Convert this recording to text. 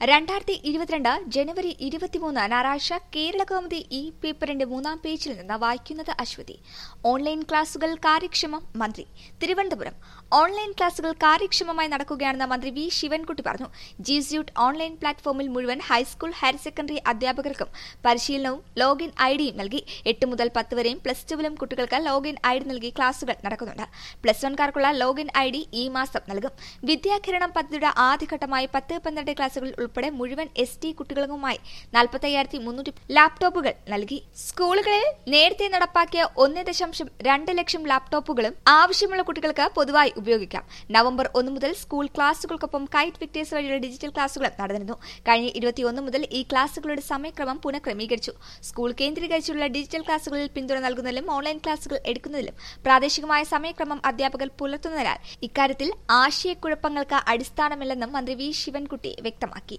രണ്ടായിരത്തി ഇരുപത്തിരണ്ട് ജനുവരി ഇരുപത്തിമൂന്ന് ഞായറാഴ്ച കേരള കൗമുദി ഈ പേപ്പറിന്റെ മൂന്നാം പേജിൽ നിന്ന് വായിക്കുന്നത് അശ്വതി ഓൺലൈൻ ക്ലാസുകൾ കാര്യക്ഷമം മന്ത്രി തിരുവനന്തപുരം ഓൺലൈൻ ക്ലാസുകൾ കാര്യക്ഷമമായി നടക്കുകയാണെന്ന് മന്ത്രി വി ശിവൻകുട്ടി പറഞ്ഞു ജിസ്യൂട്ട് ഓൺലൈൻ പ്ലാറ്റ്ഫോമിൽ മുഴുവൻ ഹൈസ്കൂൾ ഹയർ സെക്കൻഡറി അധ്യാപകർക്കും പരിശീലനവും ലോഗിൻ ഐഡിയും നൽകി എട്ട് മുതൽ പത്ത് വരെയും പ്ലസ് ടുവിലും കുട്ടികൾക്ക് ലോഗിൻ ഐഡി നൽകി ക്ലാസുകൾ നടക്കുന്നുണ്ട് പ്ലസ് വൺകാർക്കുള്ള ലോഗിൻ ഐഡി ഈ മാസം നൽകും വിദ്യാകിരണം പദ്ധതിയുടെ ആദ്യഘട്ടമായി പത്ത് പന്ത്രണ്ട് ക്ലാസുകളിൽ ഉൾപ്പെടെ മുഴുവൻ എസ് ടി കുട്ടികളുമായി നാൽപ്പത്തയ്യായിരത്തി മുന്നൂറ്റി ലാപ്ടോപ്പുകൾ നൽകി സ്കൂളുകളിൽ നേരത്തെ നടപ്പാക്കിയ ഒന്ന് ദശാംശം രണ്ട് ലക്ഷം ലാപ്ടോപ്പുകളും ആവശ്യമുള്ള കുട്ടികൾക്ക് പൊതുവായി ഉപയോഗിക്കാം നവംബർ ഒന്ന് മുതൽ സ്കൂൾ ക്ലാസുകൾക്കൊപ്പം കൈറ്റ് വിക്ടേഴ്സ് വഴിയുള്ള ഡിജിറ്റൽ ക്ലാസുകൾ നടന്നിരുന്നു കഴിഞ്ഞ ഇരുപത്തിയൊന്ന് മുതൽ ഈ ക്ലാസുകളുടെ സമയക്രമം പുനഃക്രമീകരിച്ചു സ്കൂൾ കേന്ദ്രീകരിച്ചുള്ള ഡിജിറ്റൽ ക്ലാസുകളിൽ പിന്തുണ നൽകുന്നതിലും ഓൺലൈൻ ക്ലാസുകൾ എടുക്കുന്നതിലും പ്രാദേശികമായ സമയക്രമം അധ്യാപകർ പുലർത്തുന്നതിനാൽ ഇക്കാര്യത്തിൽ ആശയക്കുഴപ്പങ്ങൾക്ക് അടിസ്ഥാനമില്ലെന്നും മന്ത്രി വി ശിവൻകുട്ടി വ്യക്തമാക്കി